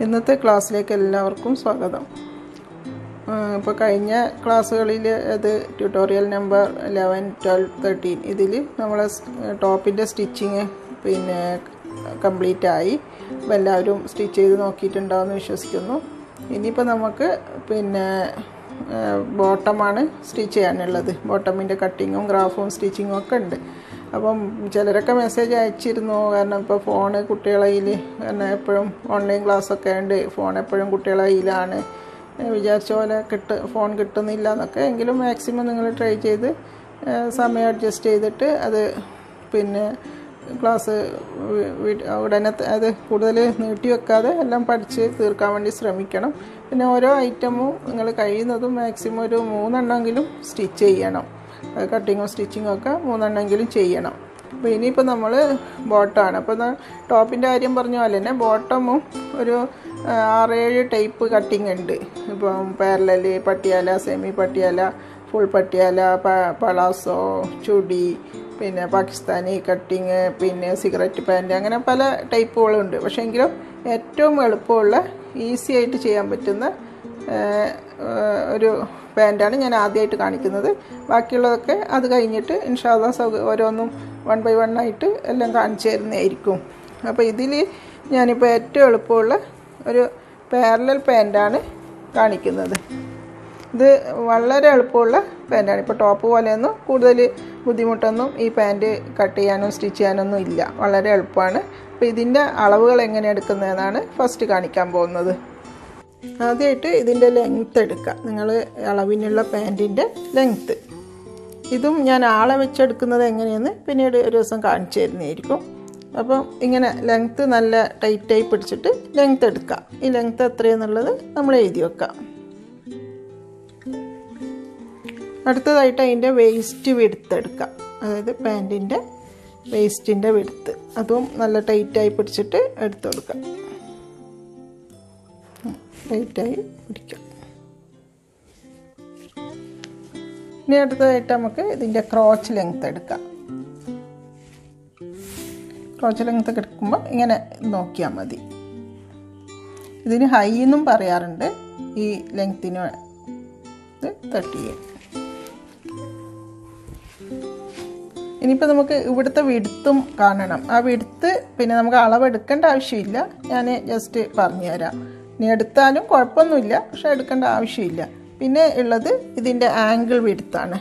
ഇന്നത്തെ ക്ലാസ്സിലേക്ക് എല്ലാവർക്കും സ്വാഗതം ഇപ്പോൾ കഴിഞ്ഞ ക്ലാസ്സുകളിൽ അത് tutorial number eleven twelve thirteen ഇതിൽ നമ്മൾ ടോപ്പിൻ്റെ സ്റ്റിച്ചിങ് പിന്നെ കംപ്ലീറ്റ് ആയി അപ്പോൾ എല്ലാവരും സ്റ്റിച്ച് ചെയ്ത് നോക്കിയിട്ടുണ്ടാവുമെന്ന് വിശ്വസിക്കുന്നു ഇനിയിപ്പോൾ നമുക്ക് പിന്നെ ബോട്ടമാണ് സ്റ്റിച്ച് ചെയ്യാനുള്ളത് ബോട്ടമിൻ്റെ കട്ടിങ്ങും ഗ്രാഫും സ്റ്റിച്ചിങ്ങും ഒക്കെ ഉണ്ട് അപ്പം ചിലരൊക്കെ മെസ്സേജ് അയച്ചിരുന്നു കാരണം ഇപ്പോൾ ഫോണ് കുട്ടികളെ കയ്യിൽ കാരണം എപ്പോഴും ഓൺലൈൻ ക്ലാസ്സൊക്കെ ഉണ്ട് ഫോൺ എപ്പോഴും കുട്ടികളെ കയ്യിലാണ് വിചാരിച്ച പോലെ കിട്ട് ഫോൺ കിട്ടുന്നില്ല എന്നൊക്കെ എങ്കിലും മാക്സിമം നിങ്ങൾ ട്രൈ ചെയ്ത് സമയം അഡ്ജസ്റ്റ് ചെയ്തിട്ട് അത് പിന്നെ ക്ലാസ് ഉടനെ അത് കൂടുതൽ നീട്ടി വെക്കാതെ എല്ലാം പഠിച്ച് തീർക്കാൻ വേണ്ടി ശ്രമിക്കണം പിന്നെ ഓരോ ഐറ്റമും നിങ്ങൾ കഴിയുന്നതും മാക്സിമം ഒരു മൂന്നെണ്ണമെങ്കിലും സ്റ്റിച്ച് ചെയ്യണം കട്ടിങ്ങും സ്റ്റിച്ചിങ്ങും ഒക്കെ മൂന്നെണ്ണമെങ്കിലും ചെയ്യണം അപ്പോൾ ഇനിയിപ്പോൾ നമ്മൾ ബോട്ടമാണ് അപ്പോൾ ടോപ്പിൻ്റെ കാര്യം പറഞ്ഞ പോലെ തന്നെ ബോട്ടമും ഒരു ആറേഴ് ടൈപ്പ് കട്ടിങ് ഉണ്ട് ഇപ്പം parallel Patiala semi Patiala full Patiala palazzo ചുടി പിന്നെ പാകിസ്ഥാനി കട്ടിങ് പിന്നെ സിഗരറ്റ് പാൻറ് അങ്ങനെ പല ടൈപ്പുകളുണ്ട് പക്ഷേ എങ്കിലും ഏറ്റവും എളുപ്പമുള്ള ഈസി ആയിട്ട് ചെയ്യാൻ പറ്റുന്ന ഒരു പാൻറ്റാണ് ഞാൻ ആദ്യമായിട്ട് കാണിക്കുന്നത് ബാക്കിയുള്ളതൊക്കെ അത് കഴിഞ്ഞിട്ട് ഇൻഷാല്ല സൗക ഓരോന്നും വൺ ബൈ വൺ ആയിട്ട് എല്ലാം കാണിച്ചു തരുന്നതായിരിക്കും അപ്പോൾ ഇതിൽ ഞാനിപ്പോൾ ഏറ്റവും എളുപ്പമുള്ള ഒരു പാരലൽ പാൻറ്റാണ് കാണിക്കുന്നത് ഇത് വളരെ എളുപ്പമുള്ള പാൻറ്റാണ് ഇപ്പോൾ ടോപ്പ് പോലെയൊന്നും കൂടുതൽ ബുദ്ധിമുട്ടൊന്നും ഈ പാൻറ്റ് കട്ട് ചെയ്യാനോ സ്റ്റിച്ച് ചെയ്യാനൊന്നും ഇല്ല വളരെ എളുപ്പമാണ് അപ്പോൾ ഇതിൻ്റെ അളവുകൾ എങ്ങനെ എടുക്കുന്നതെന്നാണ് ഫസ്റ്റ് കാണിക്കാൻ പോകുന്നത് ആദ്യമായിട്ട് ഇതിൻ്റെ ലെങ്ത്ത് എടുക്കുക നിങ്ങൾ അളവിനുള്ള പാൻറ്റിൻ്റെ ലെങ്ത്ത് ഇതും ഞാൻ ആളെ വെച്ചെടുക്കുന്നത് എങ്ങനെയെന്ന് പിന്നീട് ഒരു ദിവസം കാണിച്ചു തരുന്നതായിരിക്കും അപ്പം ഇങ്ങനെ ലെങ്ത്ത് നല്ല ടൈറ്റായി പിടിച്ചിട്ട് ലെങ്ത്ത് എടുക്കുക ഈ ലെങ്ത്ത് എത്രയെന്നുള്ളത് നമ്മൾ എഴുതി വെക്കാം അടുത്തതായിട്ട് അതിൻ്റെ വേസ്റ്റ് വെടുത്തെടുക്കുക അതായത് പാൻറ്റിൻ്റെ വേസ്റ്റിൻ്റെ വെടുത്ത് അതും നല്ല ടൈറ്റായി പിടിച്ചിട്ട് എടുത്തു കൊടുക്കാം ടൈറ്റായി പിടിക്കാം ഇനി അടുത്തതായിട്ട് നമുക്ക് ഇതിൻ്റെ ക്രോച്ച് ലെങ്ത് എടുക്കാം ക്രോച്ച് ലെങ്ത് എടുക്കുമ്പോൾ ഇങ്ങനെ നോക്കിയാൽ മതി ഇതിന് ഹൈ എന്നും പറയാറുണ്ട് ഈ ലെങ്ത്തിന് ഇത് തേർട്ടി ഇനിയിപ്പോൾ നമുക്ക് ഇവിടുത്തെ വിടുത്തും കാണണം ആ വിടുത്ത് പിന്നെ നമുക്ക് അളവെടുക്കേണ്ട ആവശ്യമില്ല ഞാൻ ജസ്റ്റ് പറഞ്ഞു തരാം ഇനി എടുത്താലും കുഴപ്പമൊന്നുമില്ല പക്ഷെ എടുക്കേണ്ട ആവശ്യമില്ല പിന്നെ ഉള്ളത് ഇതിൻ്റെ ആംഗിൾ വിടുത്താണ്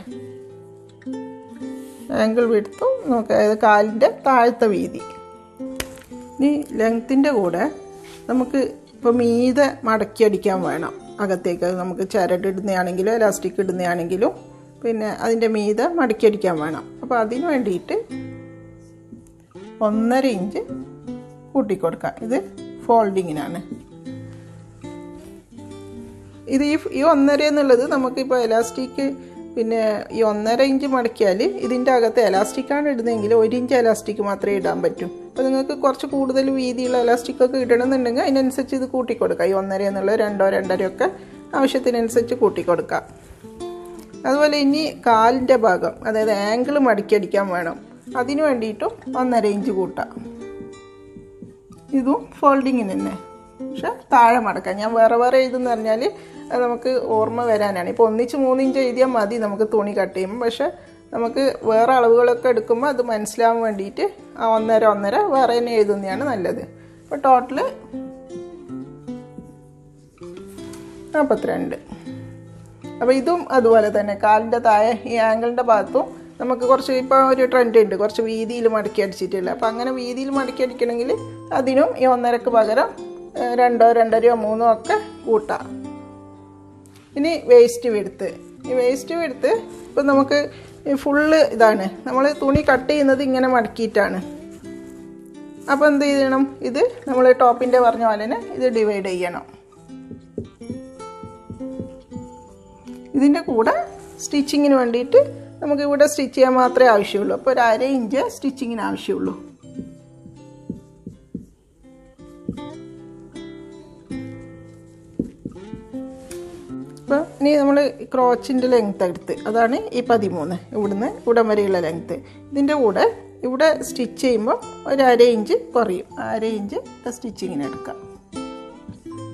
ആംഗിൾ വിടുത്തും നമുക്ക് അതായത് കാലിൻ്റെ താഴത്തെ വീതി ഇനി ലെങ്ത്തിൻ്റെ കൂടെ നമുക്ക് ഇപ്പോൾ മീതെ മടക്കി അടിക്കാൻ വേണം അകത്തേക്ക് നമുക്ക് ചരട് ഇടുന്നതാണെങ്കിലും എലാസ്റ്റിക് ഇടുന്നതാണെങ്കിലും പിന്നെ അതിൻ്റെ മീതെ മടക്കി അടിക്കാൻ വേണം അപ്പോൾ അതിന് വേണ്ടിയിട്ട് ഒന്നര ഇഞ്ച് കൂട്ടിക്കൊടുക്കാം ഇത് ഫോൾഡിങ്ങിനാണ് ഇത് ഈ ഈ ഒന്നര എന്നുള്ളത് നമുക്കിപ്പോൾ എലാസ്റ്റിക് പിന്നെ ഈ ഒന്നര ഇഞ്ച് മടക്കിയാൽ ഇതിൻ്റെ അകത്ത് എലാസ്റ്റിക്കാണ് ഇടുന്നതെങ്കിൽ ഒരു ഇഞ്ച് എലാസ്റ്റിക് മാത്രമേ ഇടാൻ പറ്റൂ അപ്പോൾ നിങ്ങൾക്ക് കുറച്ച് കൂടുതൽ വീതിയുള്ള എലാസ്റ്റിക് ഒക്കെ ഇടണമെന്നുണ്ടെങ്കിൽ അതിനനുസരിച്ച് ഇത് കൂട്ടിക്കൊടുക്കാം ഈ ഒന്നര എന്നുള്ളത് രണ്ടോ രണ്ടരയോ ഒക്കെ ആവശ്യത്തിനനുസരിച്ച് കൂട്ടിക്കൊടുക്കാം അതുപോലെ ഇനി കാലിൻ്റെ ഭാഗം അതായത് ആംഗിൾ മടക്കിയടിക്കാൻ വേണം അതിന് വേണ്ടിയിട്ടും ഒന്നര ഇഞ്ച് കൂട്ടാം ഇതും ഫോൾഡിങ്ങിന് തന്നെ പക്ഷെ താഴെ മടക്കാം ഞാൻ വേറെ വേറെ എഴുതുന്ന പറഞ്ഞാൽ അത് നമുക്ക് ഓർമ്മ വരാനാണ് ഇപ്പോൾ ഒന്നിച്ച് മൂന്ന് ഇഞ്ച് എഴുതിയാൽ മതി നമുക്ക് തുണി കട്ട് ചെയ്യുമ്പോൾ പക്ഷെ നമുക്ക് വേറെ അളവുകളൊക്കെ എടുക്കുമ്പോൾ അത് മനസ്സിലാവാൻ വേണ്ടിയിട്ട് ആ ഒന്നര ഒന്നര വേറെ തന്നെ എഴുതുന്നതാണ് നല്ലത് അപ്പോൾ ടോട്ടൽ നാൽപ്പത്തിരണ്ട് അപ്പോൾ ഇതും അതുപോലെ തന്നെ കാലിൻ്റെ താഴെ ഈ ആംഗിളിൻ്റെ ഭാഗത്തും നമുക്ക് കുറച്ച് ഇപ്പോൾ ഒരു ട്രെൻഡ് ഉണ്ട് കുറച്ച് വീതിയിൽ മടക്കി അടിച്ചിട്ടില്ല അപ്പോൾ അങ്ങനെ വീതിയിൽ മടക്കി അടിക്കണമെങ്കിൽ അതിനും ഈ ഒന്നരക്ക് പകരം രണ്ടോ രണ്ടരയോ മൂന്നോ ഒക്കെ കൂട്ടാം ഇനി വേസ്റ്റ് വെടുത്ത് ഈ വേസ്റ്റ് വെടുത്ത് ഇപ്പം നമുക്ക് ഫുള്ള് ഇതാണ് നമ്മൾ തുണി കട്ട് ചെയ്യുന്നത് ഇങ്ങനെ മടക്കിയിട്ടാണ് അപ്പോൾ എന്ത് ചെയ്യണം ഇത് നമ്മൾ ടോപ്പിൻ്റെ പറഞ്ഞ പോലെ തന്നെ ഇത് ഡിവൈഡ് ചെയ്യണം ഇതിൻ്റെ കൂടെ സ്റ്റിച്ചിങ്ങിന് വേണ്ടിയിട്ട് നമുക്ക് ഇവിടെ സ്റ്റിച്ച് ചെയ്യാൻ മാത്രമേ ആവശ്യമുള്ളൂ അപ്പോൾ ഒരു അര ഇഞ്ച് സ്റ്റിച്ചിങ്ങിന് ആവശ്യമുള്ളൂ അപ്പോൾ ഇനി നമ്മൾ ക്രോച്ചിൻ്റെ ലെങ്ത് എടുത്ത് അതാണ് ഈ പതിമൂന്ന് ഇവിടുന്ന് ഇവിടം വരെയുള്ള ലെങ്ത്ത് ഇതിൻ്റെ കൂടെ ഇവിടെ സ്റ്റിച്ച് ചെയ്യുമ്പോൾ ഒരു അര ഇഞ്ച് കുറയും അര ഇഞ്ച് സ്റ്റിച്ചിങ്ങിന് എടുക്കാം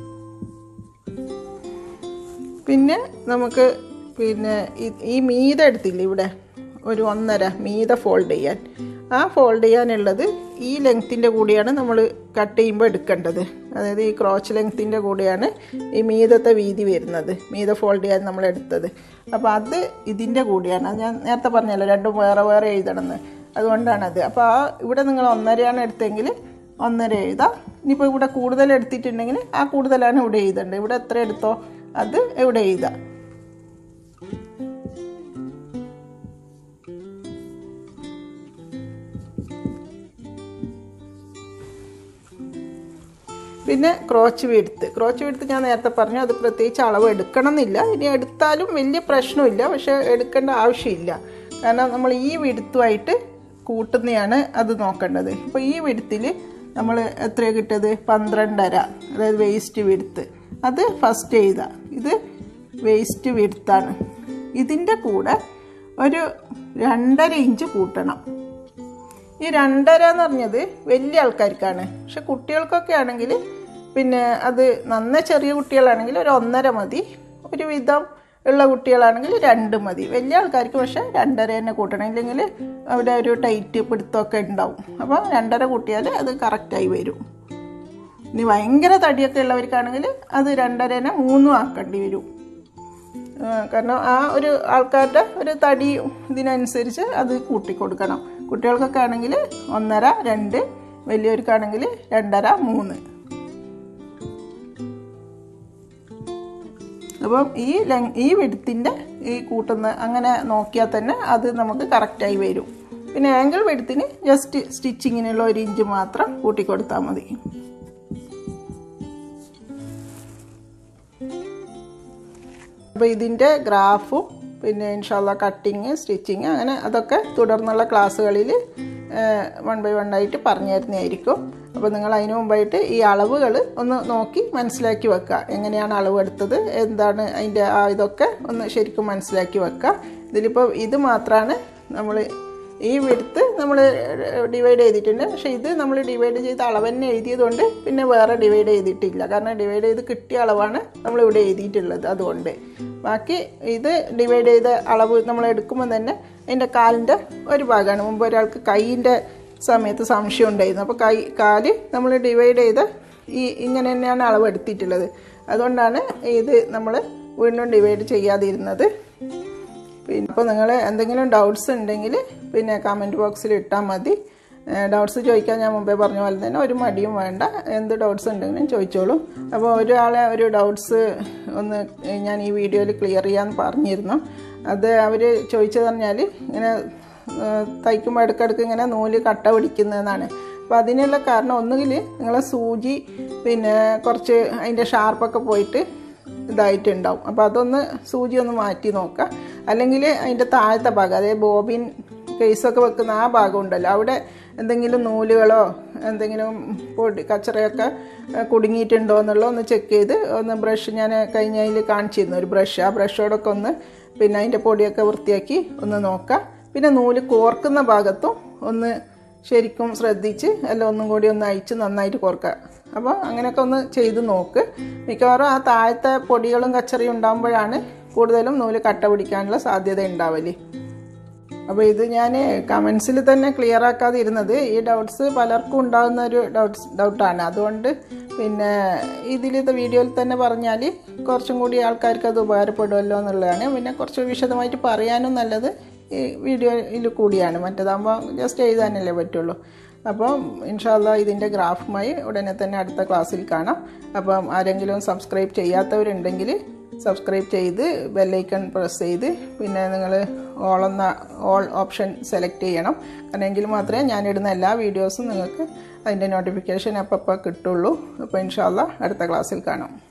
പിന്നെ നമുക്ക് പിന്നെ ഈ- ഈ മീത എടുത്തില്ലേ ഇവിടെ ഒരു ഒന്നര മീത ഫോൾഡ് ചെയ്യാൻ ആ ഫോൾഡ് ചെയ്യാനുള്ളത് ഈ ലെങ്ത്തിൻ്റെ കൂടിയാണ് നമ്മൾ കട്ട് ചെയ്യുമ്പോൾ എടുക്കേണ്ടത് അതായത് ഈ ക്രോച്ച് ലെങ്ത്തിൻ്റെ കൂടെയാണ് ഈ മീതത്തെ വീതി വരുന്നത് മീത ഫോൾഡ് ചെയ്യാൻ നമ്മൾ എടുത്തത് അപ്പോൾ അത് ഇതിൻ്റെ കൂടിയാണ് അത് ഞാൻ നേരത്തെ പറഞ്ഞല്ലോ രണ്ടും വേറെ വേറെ എഴുതണമെന്ന് അതുകൊണ്ടാണത് അപ്പോൾ ആ ഇവിടെ നിങ്ങൾ ഒന്നരയാണ് എടുത്തെങ്കിൽ ഒന്നര എഴുതാം ഇനിയിപ്പോൾ ഇവിടെ കൂടുതൽ എടുത്തിട്ടുണ്ടെങ്കിൽ ആ കൂടുതലാണ് ഇവിടെ എഴുതേണ്ടത് ഇവിടെ എത്ര എടുത്തോ അത് ഇവിടെ എഴുതാം പിന്നെ ക്രോച്ച് വീഴ്ത്ത് ക്രോച്ച് വീഴ്ത്ത് ഞാൻ നേരത്തെ പറഞ്ഞു അത് പ്രത്യേകിച്ച് അളവ് എടുക്കണം എന്നില്ല ഇനി എടുത്താലും വലിയ പ്രശ്നമില്ല പക്ഷെ എടുക്കേണ്ട ആവശ്യമില്ല കാരണം നമ്മൾ ഈ വിടുത്തുമായിട്ട് കൂട്ടുന്നതാണ് അത് നോക്കേണ്ടത് ഇപ്പോൾ ഈ വിടുത്തിൽ നമ്മൾ എത്ര കിട്ടിയത് പന്ത്രണ്ടര അതായത് വേസ്റ്റ് വിടുത്ത് അത് ഫസ്റ്റ് എഴുതുക ഇത് വേസ്റ്റ് വിടുത്താണ് ഇതിൻ്റെ കൂടെ ഒരു രണ്ടര ഇഞ്ച് കൂട്ടണം ഈ രണ്ടര എന്ന് പറഞ്ഞത് വലിയ ആൾക്കാർക്കാണ് പക്ഷെ കുട്ടികൾക്കൊക്കെ ആണെങ്കിൽ പിന്നെ അത് നന്ന ചെറിയ കുട്ടികളാണെങ്കിൽ ഒരു ഒന്നര മതി ഒരു വിധം ഉള്ള കുട്ടികളാണെങ്കിൽ രണ്ട് മതി വലിയ ആൾക്കാർക്ക് പക്ഷെ രണ്ടര തന്നെ കൂട്ടണം ഇല്ലെങ്കിൽ അവിടെ ഒരു ടൈറ്റ് പിടുത്തമൊക്കെ ഉണ്ടാവും അപ്പോൾ രണ്ടര കൂട്ടിയാൽ അത് കറക്റ്റായി വരും ഇനി ഭയങ്കര തടിയൊക്കെ ഉള്ളവർക്കാണെങ്കിൽ അത് രണ്ടര തന്നെ മൂന്നും ആക്കേണ്ടി വരും ആ, കാരണം ആ ഒരു ആൾക്കാരുടെ ഒരു തടി ഇതിനനുസരിച്ച് അത് കൂട്ടിക്കൊടുക്കണം കുട്ടികൾക്കൊക്കെ ആണെങ്കിൽ ഒന്നര രണ്ട് വലിയവർക്കാണെങ്കിൽ രണ്ടര മൂന്ന് അപ്പം ഈ ലെങ് ഈ വെടുത്തിൻ്റെ ഈ കൂട്ടുന്ന അങ്ങനെ നോക്കിയാൽ തന്നെ അത് നമുക്ക് കറക്റ്റായി വരും പിന്നെ ആംഗിൾ വെടുത്തിന് ജസ്റ്റ് സ്റ്റിച്ചിങ്ങിനുള്ള ഒരു ഇഞ്ച് മാത്രം കൂട്ടിക്കൊടുത്താൽ മതി അപ്പോൾ ഇതിൻ്റെ ഗ്രാഫും പിന്നെ ഇൻഷാല്ല കട്ടിങ് സ്റ്റിച്ചിങ് അങ്ങനെ അതൊക്കെ തുടർന്നുള്ള ക്ലാസ്സുകളിൽ വൺ ബൈ വൺ ആയിട്ട് പറഞ്ഞു തരുന്നതായിരിക്കും അപ്പോൾ നിങ്ങൾ അതിന് മുമ്പായിട്ട് ഈ അളവുകൾ ഒന്ന് നോക്കി മനസ്സിലാക്കി വെക്കുക എങ്ങനെയാണ് അളവ് എടുത്തത് എന്താണ് അതിൻ്റെ ആ ഇതൊക്കെ ഒന്ന് ശരിക്കും മനസ്സിലാക്കി വെക്കുക ഇതിലിപ്പോൾ ഇത് മാത്രമാണ് നമ്മൾ ഈ വിടുത്ത് നമ്മൾ ഡിവൈഡ് ചെയ്തിട്ടുണ്ട് പക്ഷേ ഇത് നമ്മൾ ഡിവൈഡ് ചെയ്ത അളവ് തന്നെ എഴുതിയതുകൊണ്ട് പിന്നെ വേറെ ഡിവൈഡ് ചെയ്തിട്ടില്ല കാരണം ഡിവൈഡ് ചെയ്ത് കിട്ടിയ അളവാണ് നമ്മളിവിടെ എഴുതിയിട്ടുള്ളത് അതുകൊണ്ട് ബാക്കി ഇത് ഡിവൈഡ് ചെയ്ത അളവ് നമ്മൾ എടുക്കുമ്പോൾ തന്നെ അതിൻ്റെ കാലിൻ്റെ ഒരു ഭാഗമാണ് മുമ്പ് ഒരാൾക്ക് കൈയിൻ്റെ സമയത്ത് സംശയം ഉണ്ടായിരുന്നു അപ്പോൾ കൈ കാല് നമ്മൾ ഡിവൈഡ് ചെയ്ത് ഈ ഇങ്ങനെ തന്നെയാണ് അളവ് എടുത്തിട്ടുള്ളത് അതുകൊണ്ടാണ് ഇത് നമ്മൾ വീണ്ടും ഡിവൈഡ് ചെയ്യാതിരുന്നത് പിന്നെ അപ്പോൾ നിങ്ങൾ എന്തെങ്കിലും ഡൗട്ട്സ് ഉണ്ടെങ്കിൽ പിന്നെ കമൻറ്റ് ബോക്സിൽ ഇട്ടാൽ മതി ഡൗട്ട്സ് ചോദിക്കാൻ ഞാൻ മുമ്പേ പറഞ്ഞ പോലെ തന്നെ ഒരു മടിയും വേണ്ട എന്ത് ഡൗട്ട്സ് ഉണ്ടെങ്കിലും ചോദിച്ചോളൂ അപ്പോൾ ഒരാളെ ഒരു ഡൗട്ട്സ് ഒന്ന് ഞാൻ ഈ വീഡിയോയിൽ ക്ലിയർ ചെയ്യാൻ പറഞ്ഞിരുന്നു അത് അവർ ചോദിച്ചത് പറഞ്ഞാൽ ഇങ്ങനെ തയ്ക്കുമ്പോൾ ഇടയ്ക്കിടയ്ക്ക് ഇങ്ങനെ നൂല് കട്ട പിടിക്കുന്നതെന്നാണ് അപ്പോൾ അതിനുള്ള കാരണം ഒന്നുകിൽ നിങ്ങളെ സൂചി പിന്നെ കുറച്ച് അതിൻ്റെ ഷാർപ്പൊക്കെ പോയിട്ട് ഇതായിട്ടുണ്ടാവും അപ്പോൾ അതൊന്ന് സൂചി ഒന്ന് മാറ്റി നോക്കുക അല്ലെങ്കിൽ അതിൻ്റെ താഴത്തെ ഭാഗം അതായത് ബോബിൻ കേസൊക്കെ വെക്കുന്ന ആ ഭാഗം ഉണ്ടല്ലോ അവിടെ എന്തെങ്കിലും നൂലുകളോ എന്തെങ്കിലും പൊടി കച്ചറയൊക്കെ ഏഹ്, കുടുങ്ങിയിട്ടുണ്ടോ എന്നുള്ളത് ഒന്ന് ചെക്ക് ചെയ്ത് ഒന്ന് ബ്രഷ് ഞാൻ കഴിഞ്ഞ അതിൽ കാണിച്ചിരുന്നു ഒരു ബ്രഷ് ആ ബ്രഷോടൊക്കെ ഒന്ന് പിന്നെ അതിൻ്റെ പൊടിയൊക്കെ വൃത്തിയാക്കി ഒന്ന് നോക്കുക പിന്നെ നൂല് കോർക്കുന്ന ഭാഗത്തും ഒന്ന് ശരിക്കും ശ്രദ്ധിച്ച് എല്ലാം ഒന്നും കൂടി ഒന്ന് അയച്ച് നന്നായിട്ട് കോർക്കുക അപ്പോൾ അങ്ങനെയൊക്കെ ഒന്ന് ചെയ്ത് നോക്ക് മിക്കവാറും ആ താഴത്തെ പൊടികളും കച്ചറിയും ഉണ്ടാകുമ്പോഴാണ് കൂടുതലും നൂല് കട്ട പിടിക്കാനുള്ള സാധ്യത ഉണ്ടാവല് അപ്പോൾ ഇത് ഞാൻ കമൻസിൽ തന്നെ ക്ലിയർ ആക്കാതെ ഇരുന്നത് ഈ ഡൗട്ട്സ് പലർക്കും ഉണ്ടാകുന്ന ഒരു ഡൗട്ട്സ് ഡൗട്ടാണ് അതുകൊണ്ട് പിന്നെ ഇതിലത്തെ വീഡിയോയിൽ തന്നെ പറഞ്ഞാൽ കുറച്ചും കൂടി ആൾക്കാർക്ക് അത് ഉപകാരപ്പെടുമല്ലോ എന്നുള്ളതാണ് പിന്നെ കുറച്ച് വിശദമായിട്ട് പറയാനും നല്ലത് ഈ വീഡിയോയിൽ കൂടിയാണ് മറ്റേതാകുമ്പോൾ ജസ്റ്റ് എഴുതാനല്ലേ പറ്റുള്ളൂ അപ്പം ഇൻഷാല്ല ഇതിൻ്റെ ഗ്രാഫുമായി ഉടനെ തന്നെ അടുത്ത ക്ലാസ്സിൽ കാണാം അപ്പം ആരെങ്കിലും സബ്സ്ക്രൈബ് ചെയ്യാത്തവരുണ്ടെങ്കിൽ സബ്സ്ക്രൈബ് ചെയ്ത് ബെല്ലൈക്കൺ പ്രസ് ചെയ്ത് പിന്നെ നിങ്ങൾ ഓൾ എന്ന ഓൾ ഓപ്ഷൻ സെലക്ട് ചെയ്യണം കാരണം എങ്കിൽ മാത്രമേ ഞാനിടുന്ന എല്ലാ വീഡിയോസും നിങ്ങൾക്ക് അതിൻ്റെ നോട്ടിഫിക്കേഷൻ അപ്പം കിട്ടുള്ളൂ അപ്പോൾ ഇൻഷാല്ല അടുത്ത ക്ലാസ്സിൽ കാണാം